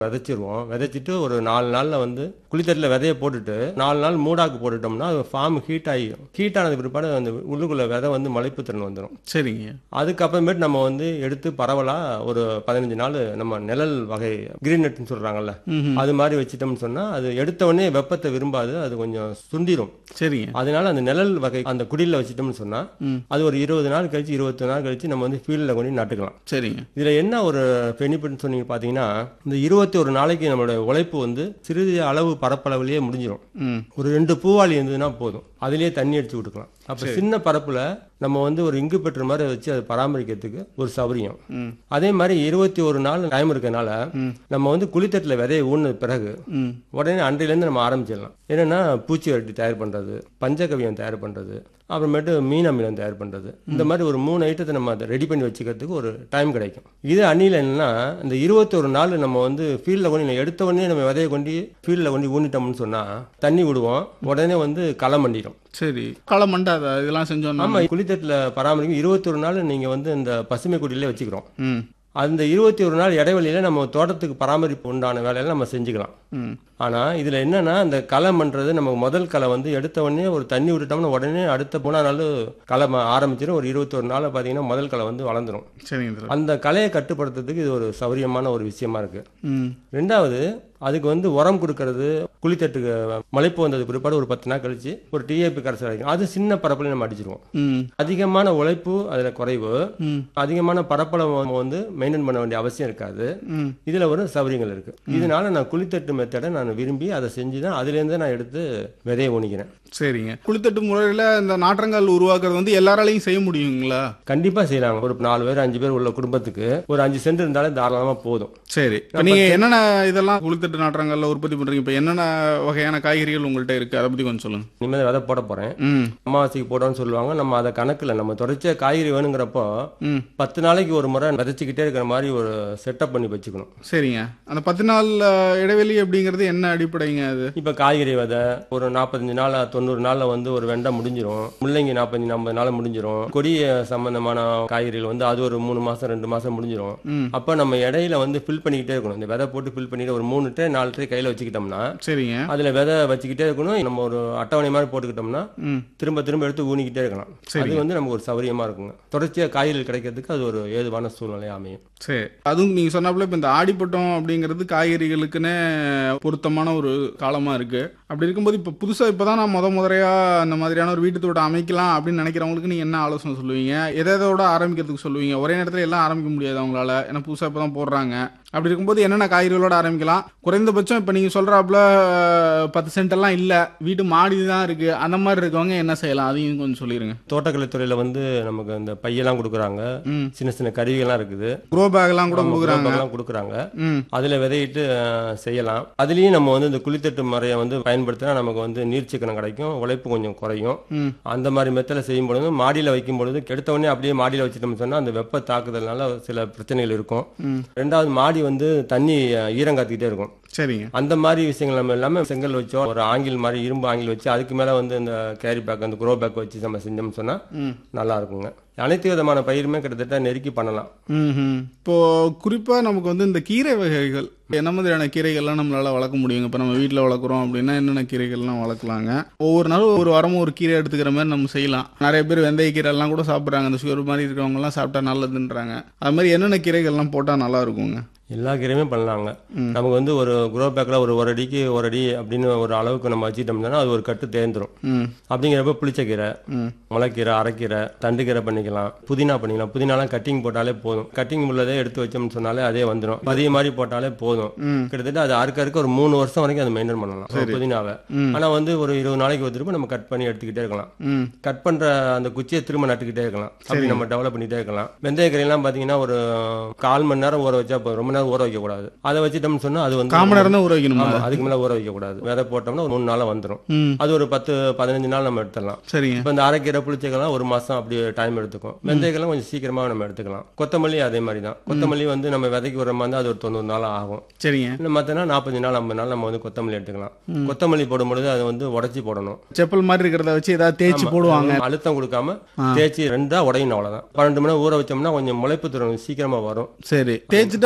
விதைச்சிருவோம் விதைச்சிட்டு ஒரு நாலு நாள்ல வந்து குளித்தட்டில் விதைய போட்டுட்டு நாலு நாள் மூடாக்கு போட்டுட்டோம்னா ஃபார்ம் ஹீட் ஆகிடும் ஹீட் ஆனது பிற்பாடு அந்த உள்ளுக்குள்ள விதை வந்து மலைப்பு திறன் வந்துடும் சரிங்க அதுக்கப்புறமேட்டு நம்ம வந்து எடுத்து பரவலா ஒரு பதினஞ்சு நாள் நம்ம நிழல் வகை கிரீன் நெட்னு சொல்றாங்கல்ல அது மாதிரி வச்சிட்டோம்னு சொன்னா அது எடுத்த உடனே வெப்பத்தை விரும்பாது அது கொஞ்சம் சுண்டிரும் சரிங்க அதனால அந்த நிழல் வகை அந்த குடியில் வச்சிட்டோம்னு சொன்னா அது ஒரு இருபது நாள் கழிச்சு இருபத்தி நாள் கழிச்சு நம்ம வந்து ஃபீல்டில் கொண்டு நட்டுக்கலாம் சரிங்க இதுல என்ன ஒரு பெனிஃபிட்னு சொன்னீங்க பாத்தீங்கன்னா இந்த இருபத்தி ஒரு நாளைக்கு நம்மளோட உழைப்பு வந்து சிறிது அளவு பரப்பளவுலயே முடிஞ்சிடும் ம் ஒரு ரெண்டு பூவாளி இருந்ததுன்னா போதும் அதுலயே தண்ணி அடிச்சு விட்டுக்கலாம் அப்ப சின்ன பரப்புல நம்ம வந்து ஒரு இங்கு பெற்ற மாதிரி வச்சு அதை பராமரிக்கிறதுக்கு ஒரு சௌரியம் ம் அதே மாதிரி இருபத்தி ஒரு நாள் டைம் இருக்கனால நம்ம வந்து குளித்தட்டில் விதையை ஊன்னு பிறகு ம் உடனே அன்றையிலேருந்து நம்ம ஆரம்பிச்சிடலாம் என்னன்னா பூச்சி வரட்டி தயார் பண்றது பஞ்சகவியம் தயார் பண்றது அப்புறமேட்டு மீன் அமிலம் தயார் பண்றது இந்த மாதிரி ஒரு மூணு ஐட்டத்தை நம்ம அதை ரெடி பண்ணி வச்சுக்கிறதுக்கு ஒரு டைம் கிடைக்கும் இது அணியில் என்னன்னா இந்த இருபத்தொரு நாள் நம்ம வந்து ஃபீல்டில் கொண்டு எடுத்த உடனே நம்ம விதையை கொண்டு ஃபீல்டில் கொண்டு ஊனிட்டோம்னு சொன்னா தண்ணி விடுவோம் உடனே வந்து களை மண்டிடும் சரி களை மண்டாத இதெல்லாம் செஞ்சோம்னா ஆமா குளித்தட்டில் பராமரிக்கும் இருபத்தொரு நாள் நீங்க வந்து இந்த பசுமை குடியிலே வச்சுக்கிறோம் ம் அந்த இருபத்தி ஒரு நாள் இடைவெளியில நம்ம தோட்டத்துக்கு பராமரிப்பு உண்டான வேலையெல்லாம் நம்ம செஞ்சுக்கலாம் ம் ஆனா இதுல என்னன்னா இந்த களை பண்றது நமக்கு முதல் களை வந்து எடுத்த உடனே ஒரு தண்ணி விட்டுட்டோம்னா உடனே அடுத்த மூணா நாள் களை ம- ஆரம்பிச்சிடும் ஒரு இருபத்தொரு நாள்ல பாத்தீங்கன்னா முதல் களை வந்து வளர்ந்துரும் சரிங்க சார் அந்த களையை கட்டுப்படுத்துறதுக்கு இது ஒரு சௌரியமான ஒரு விஷயமா இருக்கு ம் ரெண்டாவது அதுக்கு வந்து உரம் கொடுக்கறது குளித்தட்டுக்கு மலைப்பு வந்தது பிற்பாடு ஒரு பத்து நாள் கழிச்சு ஒரு டிஏபி கரைசல் அடிக்கும் அது சின்ன பரப்புல நம்ம அடிச்சிருவோம் ம் அதிகமான உழைப்பு அதுல குறைவு ம் அதிகமான பரப்பளவு நம்ம வந்து மெயின்டைன் பண்ண வேண்டிய அவசியம் இருக்காது ம் இதுல ஒரு சௌகரியங்கள் இருக்கு இதனால நான் குளித்தட்டு மெத்தடை நான் விரும்பி அதை செஞ்சு தான் அதுலேருந்து நான் எடுத்து விதையை ஊனிக்கிறேன் சரிங்க குளித்தட்டு முறையில் இந்த நாற்றங்கால் உருவாக்குறது வந்து எல்லாராலையும் செய்ய முடியுங்களா கண்டிப்பா செய்யலாம் ஒரு நாலு பேர் அஞ்சு பேர் உள்ள குடும்பத்துக்கு ஒரு அஞ்சு சென்ட் இருந்தாலே தாராளமா போதும் சரி இப்போ நீங்கள் என்னென்ன இதெல்லாம் குளித்தட்டு நாற்றங்கால்ல உற்பத்தி பண்ணுறீங்க இப்போ என்னென்ன வகையான காய்கறிகள் உங்கள்கிட்ட இருக்குது அதை பற்றி கொஞ்சம் சொல்லுங்கள் இனிமேல் விதை போட போறேன் ம் அமாவாசைக்கு போடணும்னு சொல்லுவாங்க நம்ம அதை கணக்குல நம்ம தொடர்ச்சியா காய்கறி வேணுங்கிறப்போ ம் பத்து நாளைக்கு ஒரு முறை விதைச்சிக்கிட்டே இருக்கிற மாதிரி ஒரு செட்டப் பண்ணி வச்சுக்கணும் சரிங்க அந்த பத்து நாள் அஹ், இடைவெளி அப்படிங்கிறது என்ன அடிப்படைங்க அது இப்ப காய்கறி விதை ஒரு நாற்பத்தஞ்சு நாள் தொண்ணூறு நாள்ல வந்து ஒரு வெண்டை முடிஞ்சிரும் முள்ளங்கி நாற்பத்தஞ்சு ஐம்பது நாள் முடிஞ்சிரும் கொடிய சம்பந்தமான காய்கறிகள் வந்து அது ஒரு மூணு மாசம் ரெண்டு மாசம் முடிஞ்சிரும் ம் அப்ப நம்ம இடையில வந்து ஃபில் பண்ணிக்கிட்டே இருக்கணும் இந்த விதை போட்டு ஃபில் பண்ணிட்டு ஒரு மூணு ட்ரே நாலு ட்ரே கையில வச்சுக்கிட்டோம்னா சரிங்க அதுல விதை வச்சுக்கிட்டே இருக்கணும் நம்ம ஒரு அட்டவணை மாதிரி போட்டுக்கிட்டோம்னா ம் திரும்ப திரும்ப எடுத்து ஊனிக்கிட்டே இருக்கலாம் அது வந்து நமக்கு ஒரு சௌகரியமா இருக்குங்க தொடர்ச்சியா காய்கறிகள் கிடைக்கிறதுக்கு அது ஒரு ஏதுவான சூழ்நிலை அமையும் சரி அதுவும் நீங்கள் சொன்னாப்புல இப்போ இந்த ஆடிப்பட்டம் அப்படிங்கிறது காய்கறிகளுக்குன்னு பொருத்தமான ஒரு காலமாக இருக்குது அப்படி இருக்கும்போது இப்போ புதுசாக இப்போ தான் நான் முத முறையாக அந்த மாதிரியான ஒரு வீட்டு தோட்டம் அமைக்கலாம் அப்படின்னு நினைக்கிறவங்களுக்கு நீங்கள் என்ன ஆலோசனை சொல்லுவீங்க எதை எதோட ஆரம்பிக்கிறதுக்கு சொல்லுவீங்க ஒரே நேரத்தில் எல்லாம் ஆரம்பிக்க முடியாது அவங்களால ஏன்னா புதுசாக இப்போ தான் போடுறாங்க அப்படி இருக்கும்போது என்னென்ன காய்கறிகளோட ஆரம்பிக்கலாம் குறைந்தபட்சம் இப்போ நீங்கள் சொல்கிறாப்புல பத்து சென்ட் எல்லாம் இல்லை வீட்டு மாடி தான் இருக்குது அந்த மாதிரி இருக்கவங்க என்ன செய்யலாம் அதையும் கொஞ்சம் சொல்லிடுங்க தோட்டக்கலைத்துறையில வந்து நமக்கு இந்த பையெல்லாம் கொடுக்குறாங்க ம் சின்ன சின்ன கருவிகள்லாம் இருக்குது க்ரோ பேக்லாம் கூட கொடுக்குறாங்க எல்லாம் கொடுக்குறாங்க ம் அதுல விதையிட்டு அஹ், செய்யலாம் அதுலயும் நம்ம வந்து இந்த குளித்தட்டு முறையை வந்து பயன்படுத்தினா நமக்கு வந்து நீர்ச்சிக்கனம் கிடைக்கும் உழைப்பு கொஞ்சம் குறையும் ம் அந்த மாதிரி மெத்தல செய்யும் பொழுது மாடியில வைக்கும் பொழுது கெடுத்த உடனே அப்படியே மாடியில வச்சிட்டோம்னு சொன்னா அந்த வெப்ப தாக்குதல்னால சில பிரச்சனைகள் இருக்கும் ம் ரெண்டாவது மாடி வந்து தண்ணி அஹ், ஈரம் காத்திக்கிட்டே இருக்கும் சரிங்க அந்த மாதிரி விஷயங்கள் நம்ம எல்லாமே செங்கல் வச்சோ ஒரு ஆங்கில் மாதிரி இரும்பு ஆங்கில் வச்சு அதுக்கு மேல வந்து இந்த கேரி பேக் அந்த குரோ பேக் வச்சு நம்ம செஞ்சோம்னு சொன்னா ம் நல்லா இருக்குங்க அனைத்து விதமான பயிருமே கிட்டத்தட்ட நெருக்கி பண்ணலாம் ம்ஹும். இப்போ குறிப்பா நமக்கு வந்து இந்த கீரை வகைகள் என்ன மாதிரியான கீரைகள்லாம் நம்மளால வளர்க்க முடியுங்க இப்போ நம்ம வீட்டில் வளர்க்குறோம் அப்படின்னா என்னென்ன கீரைகள்லாம் வளர்க்கலாங்க ஒவ்வொரு நாளும் ஒரு வாரமும் ஒரு கீரை எடுத்துக்கிற மாதிரி நம்ம செய்யலாம் நிறைய பேர் வெந்தய கீரை எல்லாம் கூட சாப்பிட்றாங்க அந்த சுகர் மாதிரி இருக்கிறவங்க எல்லாம் சாப்பிட்டா நல்லதுன்றாங்க அது மாதிரி என்னென்ன கீரைகள்லாம் போட்டால் நல்லா இருக்குங்க எல்லா கீரையுமே பண்ணலாங்க நமக்கு வந்து ஒரு குரோ பேக்ல ஒரு ஒரு அடிக்கு ஒரு அடி அப்படின்னு ஒரு அளவுக்கு நம்ம வச்சுட்டோம்னா அது ஒரு கட்டு தேர்ந்துரும் ம் அப்படிங்கிறப்ப புளிச்சக்கீரை ம் முளைக்கீரை அரைக்கீரை தண்டுக்கீரை பண்ணிக்கலாம் புதினா பண்ணிக்கலாம் புதினாலாம் கட்டிங் போட்டாலே போதும் கட்டிங் உள்ளதே எடுத்து வச்சோம்னு சொன்னாலே அதே வந்துடும் பதிய மாதிரி போட்டாலே போதும் ம் கிட்டத்தட்ட அது அறுக்க அறுக்க ஒரு மூணு வருஷம் வரைக்கும் அதை மெயின்டைன் பண்ணலாம் ஒரு புதினாவை ம். ஆனா வந்து ஒரு இருபது நாளைக்கு ஒரு திரும்ப நம்ம கட் பண்ணி எடுத்துக்கிட்டே இருக்கலாம் ம் கட் பண்ற அந்த குச்சியை திரும்ப நட்டுக்கிட்டே இருக்கலாம் அப்படி நம்ம டெவலப் பண்ணிட்டே இருக்கலாம் வெந்தய கறியெல்லாம் பாத்தீங்கன்னா ஒரு கால் மணி நேரம் ஊற வச்சா போதும் ரொம்ப நேரம் ஊற வைக்க கூடாது அதை வச்சிட்டோம்னு சொன்னா அது வந்து காமன் நேரம் தான் ஊற வைக்கணுமா ஆமா, அதுக்கு மேல ஊற வைக்க கூடாது விதை போட்டோம்னா ஒரு மூணு நாளா வந்துரும் ம் அது ஒரு பத்து பதினஞ்சு நாள் நம்ம எடுத்துடலாம் சரிங்க இப்போ இந்த அரைக்கீரை புளிச்சக்கெல்லாம் ஒரு மாசம் அப்படி டைம் எடுத்துக்கும் வெந்தயக்கெல்லாம் கொஞ்சம் சீக்கிரமா நம்ம எடுத்துக்கலாம் கொத்தமல்லி அதே மாதிரி தான் கொத்தமல்லி வந்து நம்ம விதைக்கு வர மாதிரி அது ஒரு தொண்ணூறு நாள் ஆகும் சரிங்க இன்னும் மற்றனா நாற்பது நாள் ஐம்பது நாள் நம்ம வந்து கொத்தமல்லி எடுத்துக்கலாம் கொத்தமல்லி போடும்பொழுது அதை வந்து உடைச்சி போடணும் செப்பல் மாதிரி இருக்கிறத வச்சு ஏதாவது தேய்ச்சி போடுவாங்க அழுத்தம் கொடுக்காம தேய்ச்சி ரெண்டா உடையணும் அவ்வளவுதான் பன்னெண்டு மணி நேரம் ஊற வச்சோம்னா கொஞ்சம் முளைப்பு திறன் சீக்கிரமா வரும் சரி தேய்ச்சிட்டு அப்புறம் ஊற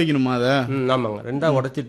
வைக்கணுமா அதை ம் ஆமாங்க ரெண்டா உடைச்சிட்டு